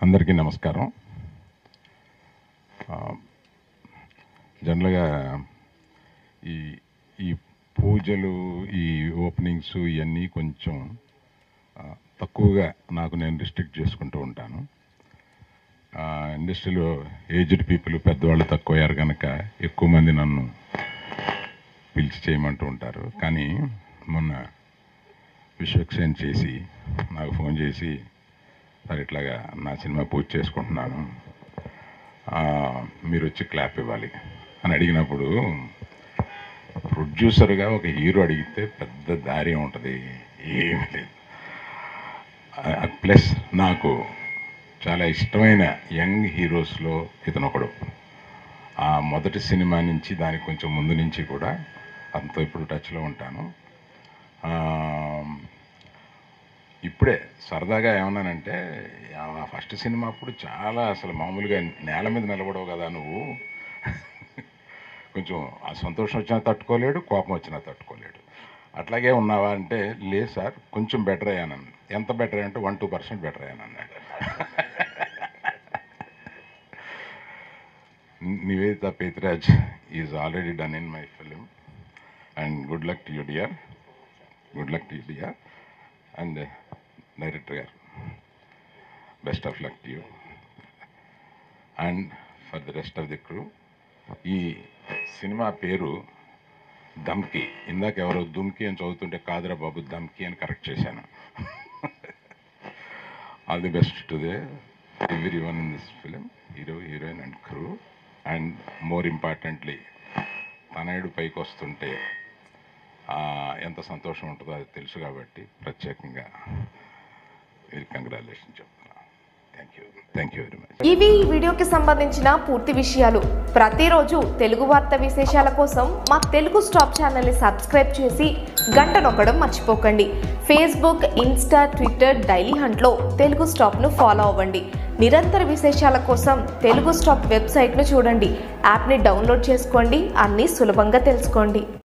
అందరికీ నమస్కారం ఆ, జనరల్గా ఈ ఈ పూజలు ఈ ఓపెనింగ్స్ ఇవన్నీ కొంచెం ఆ, తక్కువగా నాకు నేను రిస్ట్రిక్ట్ చేసుకుంటూ ఉంటాను ఆ, ఇండస్ట్రీలో ఏజ్డ్ పీపుల్ పెద్దవాళ్ళు తక్కువయ్యారు కనుక ఎక్కువ మంది నన్ను పిలిచి చేయమంటూ ఉంటారు కానీ మొన్న విశ్వక్సేన్ చేసి నాకు ఫోన్ చేసి సార్ ఇట్లాగా నా సినిమా పూజ చేసుకుంటున్నాను ఆ, మీరు వచ్చి క్లాప్ ఇవ్వాలి అని అడిగినప్పుడు ప్రొడ్యూసర్గా ఒక హీరో అడిగితే పెద్ద దారి ఉంటుంది ఏమీ లేదు ప్లస్ నాకు చాలా ఇష్టమైన యంగ్ హీరోస్లో ఇతను ఒకడు ఆ మొదటి సినిమా నుంచి దానికి కొంచెం ముందు నుంచి కూడా అంత ఇప్పుడు టచ్లో ఉంటాను ఆ, ఇప్పుడే సరదాగా ఏమన్నానంటే ఆ ఫస్ట్ సినిమా అప్పుడు చాలా అసలు మామూలుగా నేల మీద నిలబడవు కదా నువ్వు కొంచెం ఆ సంతోషం వచ్చినా తట్టుకోలేడు కోపం వచ్చినా తట్టుకోలేడు అట్లాగే ఉన్నావా అంటే లేదు సార్ కొంచెం బెటర్ అయ్యాను ఎంత బెటర్ అంటే వన్ టూ పర్సెంట్ బెటర్ అయ్యాను అన్నాడు Nivetha Pethuraj is already done in my film and good luck to you dear good luck to you dear and director గారు best of luck to you and for the rest of the crew ఈ సినిమా పేరు దమ్కి ఇందాక ఎవరో దుమ్కి అని చదువుతుంటే కాదురా బాబు దమ్కి అని కరెక్ట్ చేశాను all the best to they everyone in this film hero heroine and crew and more importantly తనయుడు పైకి వస్తుంటే ఆ, ఎంత సంతోషం ఉంటుందో అది తెలుసు కాబట్టి ప్రత్యేకంగా కంగ్రాచులేషన్ చెప్తున్నా thank you thank you very much ఇవి ఈ వీడియోకి సంబంధించిన పూర్తి విషయాలు ప్రతిరోజు తెలుగు వార్త విశేషాల కోసం మా తెలుగు స్టాప్ ఛానల్ని సబ్స్క్రైబ్ చేసి గంట నొక్కడం మర్చిపోకండి ఫేస్బుక్ ఇన్స్టా ట్విట్టర్ డైలీ హంట్లో తెలుగు స్టాప్ను ఫాలో అవ్వండి నిరంతర విశేషాల కోసం తెలుగు స్టాప్ వెబ్సైట్ను చూడండి యాప్ని డౌన్లోడ్ చేసుకోండి అన్నీ సులభంగా తెలుసుకోండి